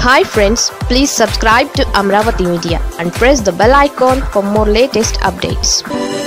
hi friends please subscribe to Amaravati media and press the bell icon for more latest updates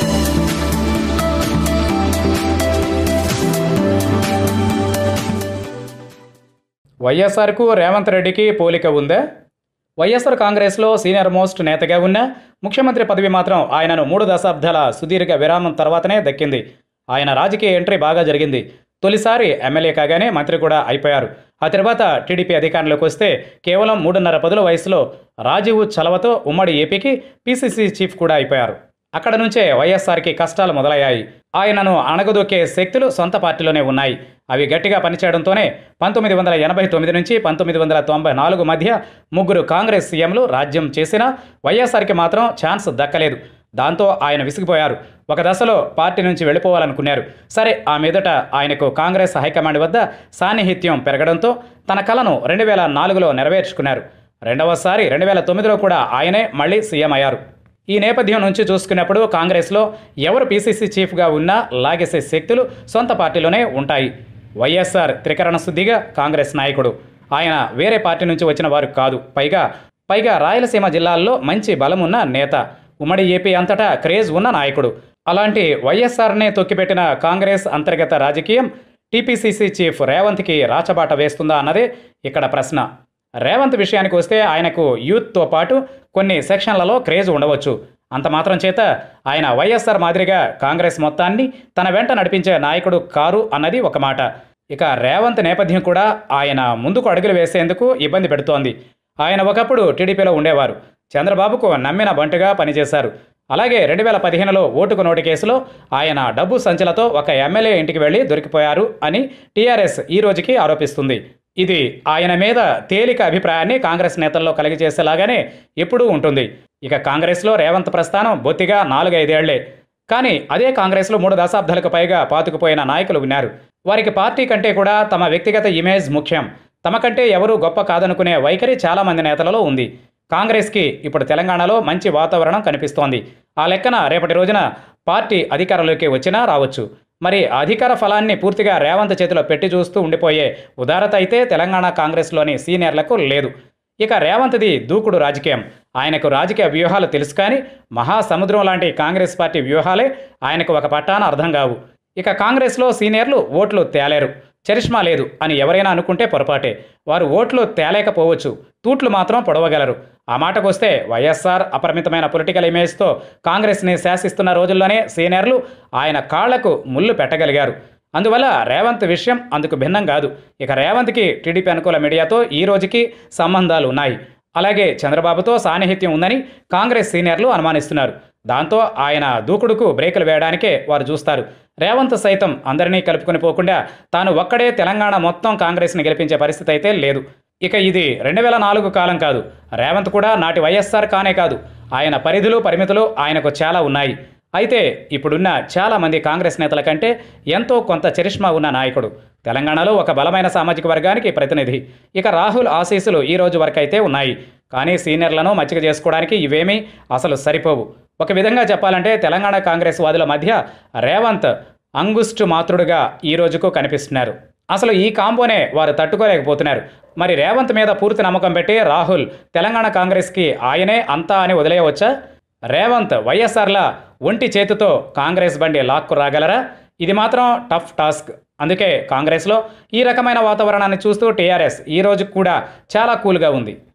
వైఎస్ఆర్కు రేవంత్ రెడ్డికి పోలిక ఉందా వైఎస్ఆర్ కాంగ్రెస్లో సీనియర్ మోస్ట్ నేతగా ఉన్న ముఖ్యమంత్రి పదవి మాత్రం ఆయనను మూడు దశాబ్దాల సుదీర్ఘ విరామం తర్వాతనే దక్కింది ఆయన రాజకీయ ఎంట్రీ బాగా జరిగింది తొలిసారి ఎమ్మెల్యే కాగానే మంత్రి కూడా అయిపోయారు ఆ తర్వాత టీడీపీ అధికారంలోకి వస్తే కేవలం మూడున్నర పదుల వయసులో రాజీవ్ చలవతో ఉమ్మడి ఏపీకి పీసీసీ చీఫ్ కూడా అయిపోయారు అక్కడ నుంచే వైఎస్ఆర్కి కష్టాలు మొదలయ్యాయి ఆయనను అణగదొక్కే శక్తులు సొంత పార్టీలోనే ఉన్నాయి అవి గట్టిగా పనిచేయడంతోనే పంతొమ్మిది వందల ఎనభై తొమ్మిది నుంచి పంతొమ్మిది వందల తొంభై నాలుగు మధ్య ముగ్గురు కాంగ్రెస్ సీఎంలు రాజ్యం చేసినా వైఎస్ఆర్కి మాత్రం ఛాన్స్ దక్కలేదు దాంతో ఆయన విసిగిపోయారు ఒక దశలో పార్టీ నుంచి వెళ్ళిపోవాలనుకున్నారు సరే ఆ మీదట ఆయనకు కాంగ్రెస్ హైకమాండ్ వద్ద సాన్నిహిత్యం పెరగడంతో తన కలను రెండు వేల నాలుగులో నెరవేర్చుకున్నారు రెండవసారి రెండు వేల తొమ్మిదిలో కూడా ఆయనే మళ్ళీ సీఎం అయ్యారు ఈ నేపథ్యం నుంచి చూసుకున్నప్పుడు కాంగ్రెస్లో ఎవరు పీసీసీ చీఫ్గా ఉన్నా లాగేసే శక్తులు సొంత పార్టీలోనే ఉంటాయి వైఎస్ఆర్ త్రికరణ శుద్ధిగా కాంగ్రెస్ నాయకుడు ఆయన వేరే పార్టీ నుంచి వచ్చిన వారు కాదు పైగా పైగా రాయలసీమ జిల్లాల్లో మంచి బలమున్న నేత ఉమ్మడి ఏపీ అంతటా క్రేజ్ ఉన్న నాయకుడు అలాంటి వైఎస్ఆర్నే తొక్కిపెట్టిన కాంగ్రెస్ అంతర్గత రాజకీయం టీపీసీసీ చీఫ్ రేవంత్కి రాచబాట వేస్తుందా అన్నదే ఇక్కడ ప్రశ్న రేవంత్ విషయానికి వస్తే ఆయనకు యూత్తో పాటు కొన్ని సెక్షన్లలో క్రేజ్ ఉండవచ్చు అంత మాత్రం చేత ఆయన వైఎస్ఆర్ మాదిరిగా కాంగ్రెస్ మొత్తాన్ని తన వెంట నడిపించే నాయకుడు కారు అన్నది ఒక మాట ఇక రేవంత్ నేపథ్యం కూడా ఆయన ముందుకు అడుగులు వేసేందుకు ఇబ్బంది పెడుతోంది ఆయన ఒకప్పుడు టీడీపీలో ఉండేవారు చంద్రబాబుకు నమ్మిన బంటుగా పనిచేశారు అలాగే రెండు వేల పదిహేనులో ఓటుకు నోటు కేసులో ఆయన డబ్బు సంచులతో ఒక ఎమ్మెల్యే ఇంటికి వెళ్లి దొరికిపోయారు అని టీఆర్ఎస్ ఈ రోజుకి ఆరోపిస్తుంది ఇది ఆయన మీద తేలిక అభిప్రాయాన్ని కాంగ్రెస్ నేతల్లో కలిగజేసేలాగానే ఎప్పుడూ ఉంటుంది ఇక కాంగ్రెస్లో రేవంత్ ప్రస్థానం బొత్తిగా నాలుగైదేళ్లే కానీ అదే కాంగ్రెస్లో మూడు దశాబ్దాలకు పైగా పాతుకుపోయిన నాయకులు ఉన్నారు వారికి పార్టీ కంటే కూడా తమ వ్యక్తిగత ఇమేజ్ ముఖ్యం తమ కంటే ఎవరూ గొప్ప కాదనుకునే వైఖరి చాలామంది నేతలలో ఉంది కాంగ్రెస్కి ఇప్పుడు తెలంగాణలో మంచి వాతావరణం కనిపిస్తోంది ఆ లెక్కన రేపటి రోజున పార్టీ అధికారంలోకి వచ్చినా రావచ్చు మరి అధికార ఫలాన్ని పూర్తిగా రేవంత్ చేతిలో పెట్టి చూస్తూ ఉండిపోయే ఉదారత అయితే తెలంగాణ కాంగ్రెస్లోని సీనియర్లకు లేదు ఇక రేవంత్ది దూకుడు రాజకీయం ఆయనకు రాజకీయ వ్యూహాలు తెలుసు కానీ మహాసముద్రం లాంటి కాంగ్రెస్ పార్టీ వ్యూహాలే ఆయనకు ఒక పట్టాన అర్థం కావు ఇక కాంగ్రెస్లో సీనియర్లు ఓట్లు తేలేరు చరిష్మా లేదు అని ఎవరైనా అనుకుంటే పొరపాటే వారు ఓట్లు తేలేకపోవచ్చు తూట్లు మాత్రం పొడవగలరు ఆ మాటకొస్తే వైఎస్ఆర్ అపరిమితమైన పొలిటికల్ ఇమేజ్తో కాంగ్రెస్ని శాసిస్తున్న రోజుల్లోనే సీనియర్లు ఆయన కాళ్లకు ముళ్ళు పెట్టగలిగారు అందువల్ల రేవంత్ విషయం అందుకు భిన్నం కాదు ఇక రేవంత్కి టీడీపీ అనుకూల మీడియాతో ఈ రోజుకి సంబంధాలు ఉన్నాయి అలాగే చంద్రబాబుతో సాన్నిహిత్యం ఉందని కాంగ్రెస్ సీనియర్లు అనుమానిస్తున్నారు దాంతో ఆయన దూకుడుకు బ్రేకులు వేయడానికే వారు చూస్తారు రేవంత్ సైతం అందరినీ కలుపుకొని పోకుండా తాను ఒక్కడే తెలంగాణ మొత్తం కాంగ్రెస్ని గెలిపించే పరిస్థితి అయితే లేదు ఇక ఇది రెండు వేల నాలుగు కాలం కాదు రేవంత్ కూడా నాటి వైఎస్ఆర్ కానే కాదు ఆయన పరిధులు పరిమితులు ఆయనకు చాలా ఉన్నాయి అయితే ఇప్పుడున్న చాలామంది కాంగ్రెస్ నేతల కంటే ఎంతో కొంత చరిష్మా ఉన్న నాయకుడు తెలంగాణలో ఒక బలమైన సామాజిక వర్గానికి ప్రతినిధి ఇక రాహుల్ ఆశీస్సులు ఈ రోజు వరకు అయితే ఉన్నాయి కానీ సీనియర్లను మచ్చిక చేసుకోవడానికి ఇవేమీ అసలు సరిపోవు ఒక విధంగా చెప్పాలంటే తెలంగాణ కాంగ్రెస్ వాదుల మధ్య రేవంత్ అంగుష్టు మాతృడుగా ఈ రోజుకు కనిపిస్తున్నారు అసలు ఈ కాంబోనే వారు తట్టుకోలేకపోతున్నారు మరి రేవంత్ మీద పూర్తి నమ్మకం పెట్టి రాహుల్ తెలంగాణ కాంగ్రెస్కి ఆయనే అంతా అని వదిలేయవచ్చా రేవంత్ వైఎస్ఆర్ల ఒంటి చేతితో కాంగ్రెస్ బండి లాక్కు రాగలరా ఇది మాత్రం టఫ్ టాస్క్ అందుకే కాంగ్రెస్లో ఈ రకమైన వాతావరణాన్ని చూస్తూ టీఆర్ఎస్ ఈ రోజు కూడా చాలా కూల్గా ఉంది